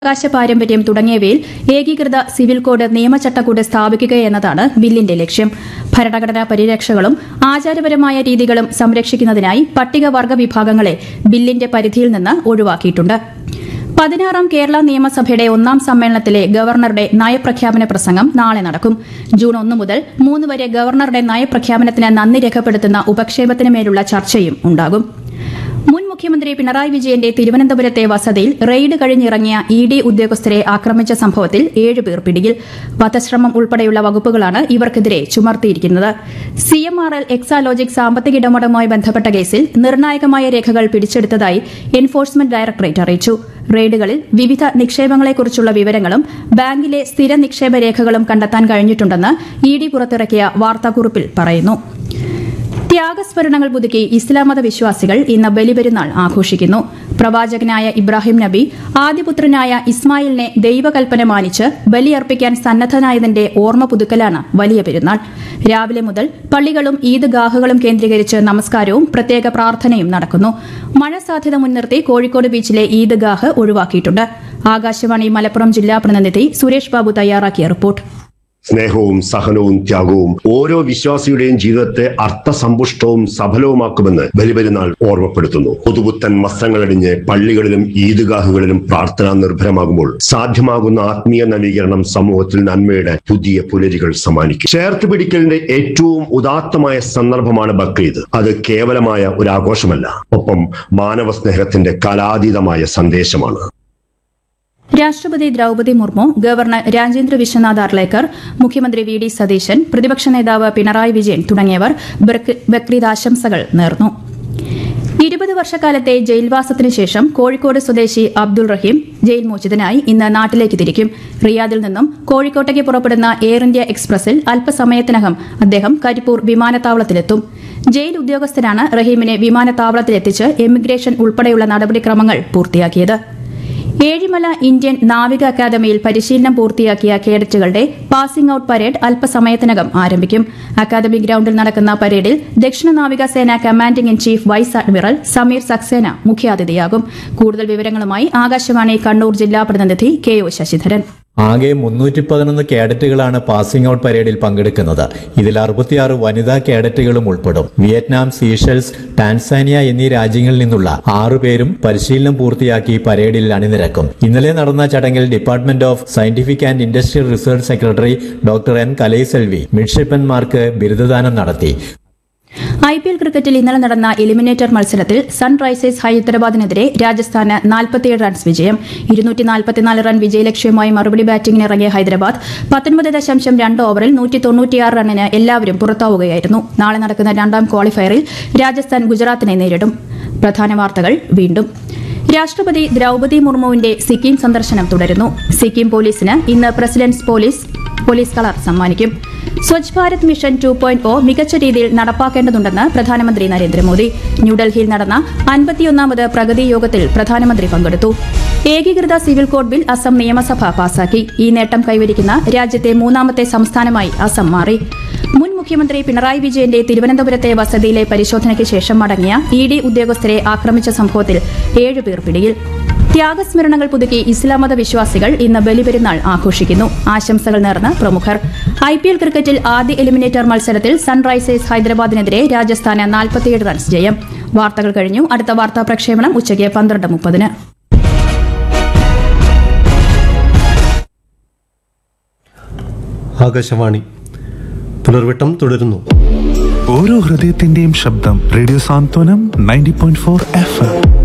അവകാശ പാരമ്പര്യം തുടങ്ങിയവയിൽ ഏകീകൃത സിവിൽ കോഡ് നിയമചട്ടക്കൂട് സ്ഥാപിക്കുകയെന്നതാണ് ബില്ലിന്റെ ലക്ഷ്യം ഭരണഘടനാ പരിരക്ഷകളും ആചാരപരമായ രീതികളും സംരക്ഷിക്കുന്നതിനായി പട്ടികവർഗ വിഭാഗങ്ങളെ ബില്ലിന്റെ പരിധിയിൽ നിന്ന് ഒഴിവാക്കിയിട്ടുണ്ട് പതിനാറാം കേരള നിയമസഭയുടെ ഒന്നാം സമ്മേളനത്തിലെ ഗവർണറുടെ നയപ്രഖ്യാപന പ്രസംഗം നാളെ നടക്കും ജൂൺ ഒന്ന് മുതൽ മൂന്ന് വരെ ഗവർണറുടെ നയപ്രഖ്യാപനത്തിന് നന്ദി രേഖപ്പെടുത്തുന്ന ഉപക്ഷേപത്തിന് മേലുള്ള ചർച്ചയും ഉണ്ടാകും മുൻ മുഖ്യമന്ത്രി പിണറായി വിജയന്റെ തിരുവനന്തപുരത്തെ വസതിയിൽ റെയ്ഡ് കഴിഞ്ഞിറങ്ങിയ ഇ ഡി ഉദ്യോഗസ്ഥരെ ആക്രമിച്ച സംഭവത്തിൽ ഏഴ് പേർ പിടിയിൽ വധശ്രമം ഉൾപ്പെടെയുള്ള വകുപ്പുകളാണ് ഇവർക്കെതിരെ ചുമർത്തിയിരിക്കുന്നത് C M R L Exalogic സാമ്പത്തിക ഇടപാടുമായി ബന്ധപ്പെട്ട കേസിൽ നിർണായകമായ രേഖകൾ പിടിച്ചെടുത്തതായി എൻഫോഴ്സ്മെന്റ് ഡയറക്ടറേറ്റ് അറിയിച്ചു റെയ്ഡുകളിൽ വിവിധ നിക്ഷേപങ്ങളെക്കുറിച്ചുള്ള വിവരങ്ങളും ബാങ്കിലെ സ്ഥിര നിക്ഷേപ രേഖകളും കണ്ടെത്താൻ കഴിഞ്ഞിട്ടുണ്ടെന്ന് ഇ ഡി പുറത്തിറക്കിയ വാർത്താക്കുറിപ്പിൽ പറയുന്നു ത്യാഗസ്മരണങ്ങൾ പുതുക്കി ഇസ്ലാം മത വിശ്വാസികൾ ഇന്ന് ബലിപെരുന്നാൾ ആഘോഷിക്കുന്നു പ്രവാചകനായ ഇബ്രാഹിം നബി ആദ്യപുത്രനായ ഇസ്മായിലിനെ ദൈവകൽപ്പന മാനിച്ച് ബലിയർപ്പിക്കാൻ സന്നദ്ധനായതിന്റെ ഓർമ്മ പുതുക്കലാണ് വലിയ പെരുന്നാൾ രാവിലെ മുതൽ പള്ളികളും ഈദ്ഗാഹുകളും കേന്ദ്രീകരിച്ച് നമസ്കാരവും പ്രത്യേക പ്രാർത്ഥനയും നടക്കുന്നു മഴ സാധ്യത മുൻനിർത്തി കോഴിക്കോട് ബീച്ചിലെ ഈദ്ഗാഹ് ഒഴിവാക്കിയിട്ടുണ്ട് ആകാശവാണി മലപ്പുറം ജില്ലാ പ്രതിനിധി സുരേഷ് ബാബു തയ്യാറാക്കിയ റിപ്പോർട്ട് സ്നേഹവും സഹനവും ത്യാഗവും ഓരോ വിശ്വാസിയുടെയും ജീവിതത്തെ അർത്ഥസമ്പുഷ്ടവും സഫലവുമാക്കുമെന്ന് ബലിപെരുന്നാൾ ഓർമ്മപ്പെടുത്തുന്നു പുതുപുത്തൻ വസ്ത്രങ്ങളടിഞ്ഞ് പള്ളികളിലും ഈദ്ഗാഹുകളിലും പ്രാർത്ഥന നിർഭരമാകുമ്പോൾ സാധ്യമാകുന്ന ആത്മീയ നവീകരണം സമൂഹത്തിൽ നന്മയുടെ പുതിയ പുലരികൾ സമ്മാനിക്കും ചേർത്ത് പിടിക്കലിന്റെ ഏറ്റവും ഉദാത്തമായ സന്ദർഭമാണ് ബക്രീദ് അത് കേവലമായ ഒരു ആഘോഷമല്ല ഒപ്പം മാനവ സ്നേഹത്തിന്റെ കലാതീതമായ സന്ദേശമാണ് രാഷ്ട്രപതി ദ്രൌപതി മുർമു ഗവർണർ രാജേന്ദ്ര വിശ്വനാഥ് അർലേക്കർ മുഖ്യമന്ത്രി വി ഡി സതീശൻ പ്രതിപക്ഷ നേതാവ് പിണറായി വിജയൻ തുടങ്ങിയവർ ബക്രി- ബക്രീദ് ആശംസകൾ നേർന്നു ഇരുപത് വർഷക്കാലത്തെ ജയിൽവാസത്തിന് ശേഷം കോഴിക്കോട് സ്വദേശി അബ്ദുൾ റഹീം ജയിൽ മോചിതനായി ഇന്ന് നാട്ടിലേക്ക് തിരിക്കും റിയാദിൽ നിന്നും കോഴിക്കോട്ടേക്ക് പുറപ്പെടുന്ന എയർ ഇന്ത്യ എക്സ്പ്രസിൽ അല്പസമയത്തിനകം അദ്ദേഹം കരിപ്പൂർ വിമാനത്താവളത്തിലെത്തും ജയിൽ ഉദ്യോഗസ്ഥരാണ് റഹീമിനെ വിമാനത്താവളത്തിലെത്തിച്ച് എമിഗ്രേഷൻ ഉൾപ്പെടെയുള്ള നടപടിക്രമങ്ങൾ പൂർത്തിയാക്കിയത് ഏഴിമല ഇന്ത്യൻ നാവിക അക്കാദമിയിൽ പരിശീലനം പൂർത്തിയാക്കിയ കേഡറ്റുകളുടെ പാസിംഗ് ഔട്ട് പരേഡ് അല്പസമയത്തിനകം ആരംഭിക്കും അക്കാദമി ഗ്രൌണ്ടിൽ നടക്കുന്ന പരേഡിൽ ദക്ഷിണ നാവികസേന commanding in chief vice admiral Sameer Saxena മുഖ്യാതിഥിയാകും കൂടുതൽ വിവരങ്ങളുമായി ആകാശവാണി കണ്ണൂർ ജില്ലാ പ്രതിനിധി കെ ഒ ശശിധരൻ ആകെ മുന്നൂറ്റി പതിനൊന്ന് കേഡറ്റുകളാണ് പാസിംഗ് ഔട്ട് പരേഡിൽ പങ്കെടുക്കുന്നത് ഇതിൽ അറുപത്തിയാറ് വനിതാ കേഡറ്റുകളും ഉൾപ്പെടും വിയറ്റ്നാം സീഷൽസ് ടാൻസാനിയ എന്നീ രാജ്യങ്ങളിൽ നിന്നുള്ള ആറു പേരും പരിശീലനം പൂർത്തിയാക്കി പരേഡിൽ അണിനിരക്കും ഇന്നലെ നടന്ന ചടങ്ങിൽ department of scientific and industrial research secretary doctor N Kalaiselvi മിഡ്ഷിപ്പന്മാർക്ക് ബിരുദദാനം നടത്തി ഐ പി എൽ ക്രിക്കറ്റിൽ ഇന്നലെ നടന്ന എലിമിനേറ്റർ മത്സരത്തിൽ സൺറൈസേഴ്സ് ഹൈദരാബാദിനെതിരെ രാജസ്ഥാന് നാൽപ്പത്തിയേഴ് റൺസ് വിജയം ഇരുന്നൂറ്റി നാൽപ്പത്തിനാല് റൺ വിജയലക്ഷ്യവുമായി മറുപടി ബാറ്റിംഗിന് ഇറങ്ങിയ ഹൈദരാബാദ് പത്തൊൻപത് ദശാംശം രണ്ട് ഓവറിൽ നൂറ്റി തൊണ്ണൂറ്റിയാറ് റണ്ണിന് എല്ലാവരും പുറത്താവുകയായിരുന്നു നാളെ നടക്കുന്ന രണ്ടാം ക്വാളിഫയറിൽ രാജസ്ഥാൻ ഗുജറാത്തിനെ നേരിടും പ്രധാന വാർത്തകൾ വീണ്ടും രാഷ്ട്രപതി ദ്രൌപതി മുർമുവിന്റെ സിക്കിം സന്ദർശനം തുടരുന്നു സിക്കിം പോലീസിന് ഇന്ന് പ്രസിഡന്റ്സ് പോലീസ് പോലീസ് കളർ സമ്മാനിക്കും Swachh Bharat mission two point O മികച്ച രീതിയിൽ നടപ്പാക്കേണ്ടതുണ്ടെന്ന് പ്രധാനമന്ത്രി നരേന്ദ്രമോദി ന്യൂഡൽഹിയിൽ നടന്ന അൻപത്തിയൊന്നാമത് പ്രഗതി യോഗത്തിൽ പ്രധാനമന്ത്രി പങ്കെടുത്തു ഏകീകൃത സിവിൽ കോഡ് ബിൽ അസം നിയമസഭ പാസാക്കി ഈ നേട്ടം കൈവരിക്കുന്ന രാജ്യത്തെ മൂന്നാമത്തെ സംസ്ഥാനമായി അസം മാറി മുൻ മുഖ്യമന്ത്രി പിണറായി വിജയന്റെ തിരുവനന്തപുരത്തെ വസതിയിലെ പരിശോധനയ്ക്ക് ശേഷം മടങ്ങിയ ഇ ഡി ഉദ്യോഗസ്ഥരെ ആക്രമിച്ച സംഭവത്തിൽ ഏഴുപേർ പിടിയിൽ ത്യാഗസ്മരണങ്ങൾ പുതുക്കി ഇസ്ലാം മത വിശ്വാസികൾ ഇന്ന് ബലിപെരുന്നാൾ ആഘോഷിക്കുന്നു ആശംസകൾ നേർന്ന് പ്രമുഖർ ഐ പി എൽ ക്രിക്കറ്റിൽ ആദ്യ എലിമിനേറ്റർ മത്സരത്തിൽ സൺറൈസേഴ്സ് ഹൈദരാബാദിനെതിരെ രാജസ്ഥാന് നാൽപ്പത്തിയേഴ് റൺസ് ജയം വാർത്തകൾ കഴിഞ്ഞു അടുത്ത വാർത്താ പ്രക്ഷേപണം ഉച്ചയ്ക്ക് പന്ത്രണ്ട് മുപ്പതിന് ആകാശവാണി പുലർവട്ടം തുടരുന്നു ഓരോ ഹൃദയത്തിന്റെയും ശബ്ദം radio Santhwanam ninety point four F M